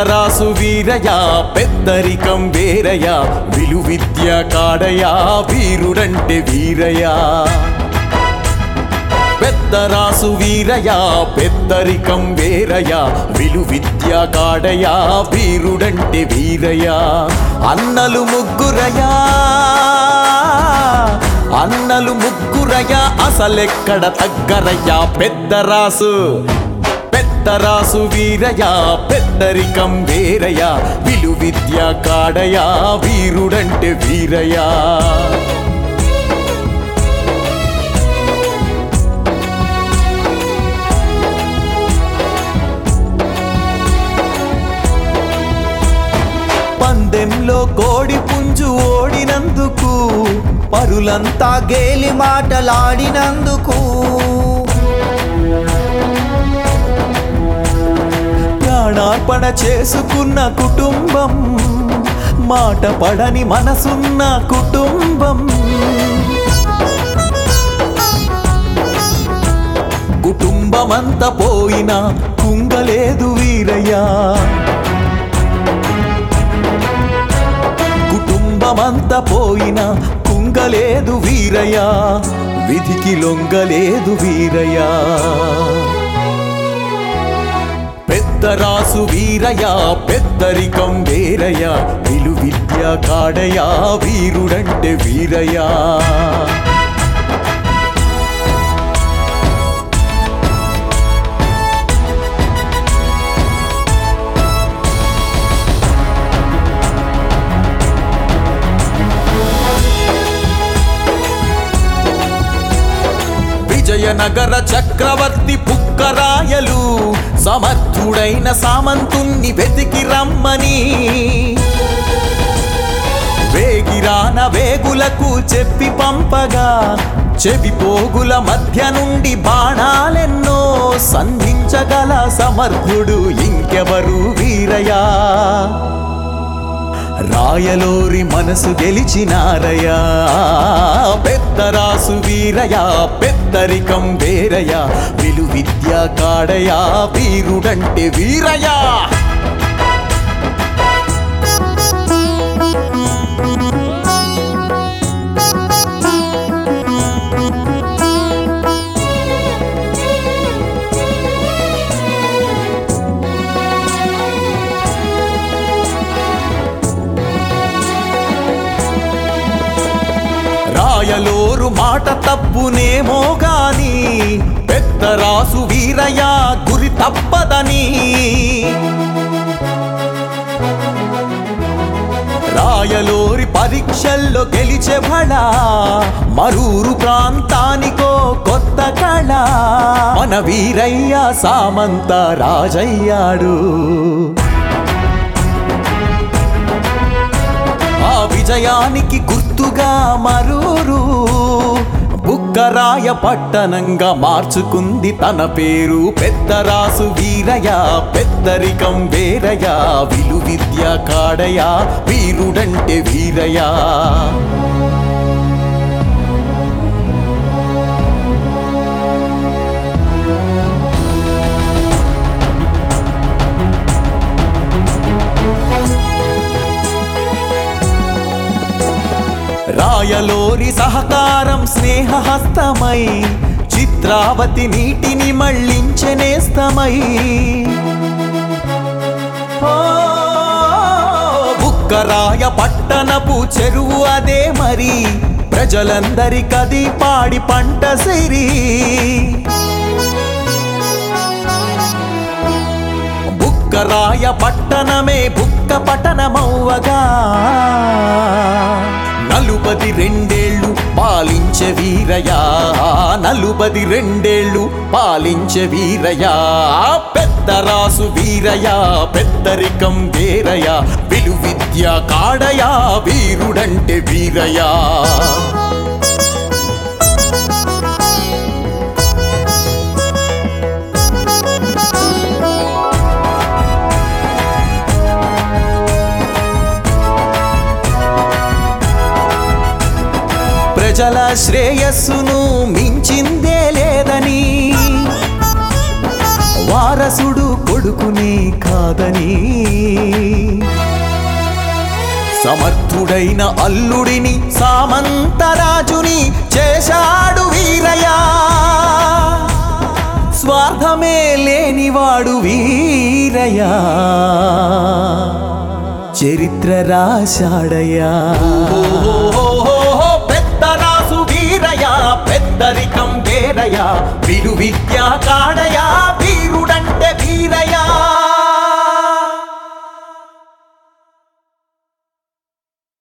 పెద్దరాసు వీరయా పెద్దరికం వేరయా విలు విద్య కాడయా వీరుడంటే వీరయా పెద్దరాసు వీరయా పెద్దరికం వేరయా విలు విద్య కాడయా వీరుడంటే వీరయా అన్నలు ముగ్గురయా అన్నలు ముగ్గురయా అసలెక్కడ తగ్గరయ్యా పెద్దరాసు పెద్దరాసు వీరయా పెద్దరికం వేరయా విలు విద్య కాడయా వీరుడంటే వీరయా పందెంలో కోడి పుంజు ఓడినందుకు పరులంతా గేలి మాటలాడినందుకు ప్రాణార్పణ చేసుకున్న కుటుంబం మాట పడని మనసున్న కుటుంబం కుటుంబమంతా పోయినా కుంగలేదు వీరయ్యా కుటుంబమంతా పోయినా కుంగలేదు వీరయ్యా విధికి లొంగలేదు వీరయ్యా పెద్దరాసు వీరయ్యా పెద్దరికం వేరయ్యా విలు విద్య కాడయా వీరుడంటే వీరయ్యా విజయనగర చక్రవర్తి పుక్కరాయలు సమర్థుడైన సామంతుణ్ణి వెతికి రమ్మని వేగిరాన వేగులకు చెప్పి పంపగా చెవి పోగుల మధ్య నుండి బాణాలెన్నో సంధించగల సమర్థుడు ఇంకెవరు వీరయా రాయలోరి మనసు గెలిచినారయా పెద్దరాసు వీరయా పెద్దరికం వేరయా విలు విద్య కాడయా వీరుడంటే వీరయా రాయలోరు మాట తప్పునేమో గాని పెద్దరాసు వీరయ్య గురి తప్పదని రాయలోరి పరీక్షల్లో గెలిచే బళ మరూరు ప్రాంతానికో కొత్త కళ మన వీరయ్య సామంత రాజయ్యాడు ఆ విజయానికి గుర్తుగా మరూరు బుక్కరాయ పట్టణంగా మార్చుకుంది తన పేరు పెద్దరాసు వీరయ పెద్దరికం వేరయ విలు విద్య కాడయా వీరుడంటే వీరయా రాయలోరి సహకారం స్నేహహస్తమై చిత్రావతి నీటిని మళ్ళించనేస్తమై ఓ, బుక్కరాయ పట్టణపు చెరువు అదే మరి ప్రజలందరికది పాడి పంట సిరి బుక్కరాయ పట్టణమే బుక్క పట్టణమవ్వగా నలుబది రెండేళ్ళు పాలించే వీరయా నలుబది రెండేళ్ళు పాలించే వీరయా పెద్దరాసు వీరయా పెద్దరికం వేరయా విలు విద్య కాడయా వీరుడంటే వీరయా ప్రజల శ్రేయస్సును మించిందే లేదని వారసుడు కొడుకునే కాదని సమర్థుడైన అల్లుడిని సామంతరాజుని చేశాడు వీరయ్య స్వార్థమే లేనివాడు వీరయ్య చరిత్ర రాశాడయ్యా పెద్ద రాసు వీరయ్య పెద్దరికం వేరయ్య విలు విద్యా కాడయా